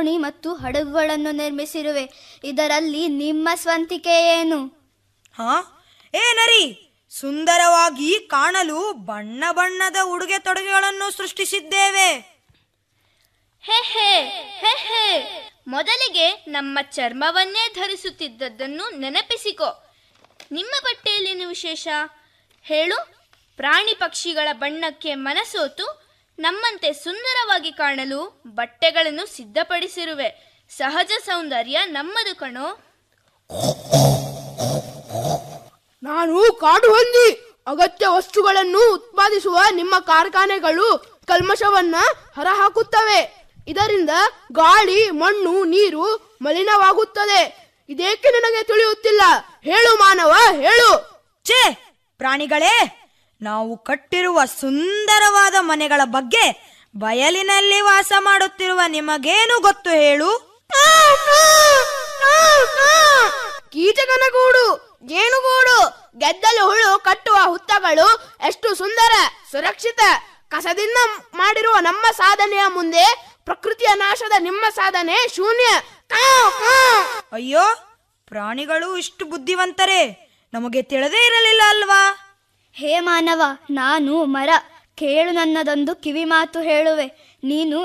ದೋಣಿ ಮತ್ತು ಹಡಗುಗಳನ್ನು ನಿರ್ಮಿಸಿರುವೆ ಇದರಲ್ಲಿ ನಿಮ್ಮ ಸ್ವಂತಿಕೆ ಏನು ಹಾ ಏ ನರಿ ಸುಂದರವಾಗಿ ಕಾಣಲು ಬಣ್ಣ ಬಣ್ಣದ ಉಡುಗೆ ತೊಡುಗೆಗಳನ್ನು ಸೃಷ್ಟಿಸಿದ್ದೇವೆ ಹೇ ಹೇ ಹೇ ಹೇ ಮೊದಲಿಗೆ ನಮ್ಮ ಚರ್ಮವನ್ನೇ ಧರಿಸುತ್ತಿದ್ದದ್ದನ್ನು ನೆನಪಿಸಿಕೊ ನಿಮ್ಮ ಬಟ್ಟೆಯಲ್ಲೇನು ವಿಶೇಷ ಹೇಳು ಪ್ರಾಣಿ ಪಕ್ಷಿಗಳ ಬಣ್ಣಕ್ಕೆ ಮನಸೋತು ನಮ್ಮಂತೆ ಸುಂದರವಾಗಿ ಕಾಣಲು ಬಟ್ಟೆಗಳನ್ನು ಸಿದ್ಧಪಡಿಸಿರುವೆ ಸಹಜ ಸೌಂದರ್ಯ ನಮ್ಮದು ಕಣೋ ನಾನು ಕಾಡು ಹೊಂದಿ ಅಗತ್ಯ ವಸ್ತುಗಳನ್ನು ಉತ್ಪಾದಿಸುವ ನಿಮ್ಮ ಕಾರ್ಖಾನೆಗಳು ಕಲ್ಮಶವನ್ನ ಹೊರಹಾಕುತ್ತವೆ ಇದರಿಂದ ಗಾಳಿ ಮಣ್ಣು ನೀರು ಮಲಿನವಾಗುತ್ತದೆ ಇದೇಕೆ ನನಗೆ ತಿಳಿಯುತ್ತಿಲ್ಲ ಹೇಳು ಮಾನವ ಹೇಳು ಛೇ ಪ್ರಾಣಿಗಳೇ ನಾವು ಕಟ್ಟಿರುವ ಸುಂದರವಾದ ಮನೆಗಳ ಬಗ್ಗೆ ಬಯಲಿನಲ್ಲಿ ವಾಸ ಮಾಡುತ್ತಿರುವ ನಿಮಗೇನು ಗೊತ್ತು ಹೇಳು ಕೀಚಕನ ಗೂಡು ಜೇನುಗೂಡು ಗೆದ್ದಲು ಹುಳು ಕಟ್ಟುವ ಹುತ್ತಗಳು ಎಷ್ಟು ಸುಂದರ ಸುರಕ್ಷಿತ ಕಸದಿಂದ ಮಾಡಿರುವ ನಮ್ಮ ಸಾಧನೆಯ ಮುಂದೆ ಪ್ರಕೃತಿಯ ನಾಶದ ನಿಮ್ಮ ಸಾಧನೆ ಶೂನ್ಯ ಕಾವ್, ಕಾವ್. ಅಯ್ಯೋ ಪ್ರಾಣಿಗಳು ಇಷ್ಟು ಬುದ್ಧಿವಂತರೇ ನಮಗೆ ತಿಳಿದೇ ಇರಲಿಲ್ಲ ಅಲ್ವಾ ಹೇ ಮಾನವ ನಾನು ಮರ ಕೇಳು ನನ್ನದೊಂದು ಕಿವಿ ಮಾತು ಹೇಳುವೆ ನೀನು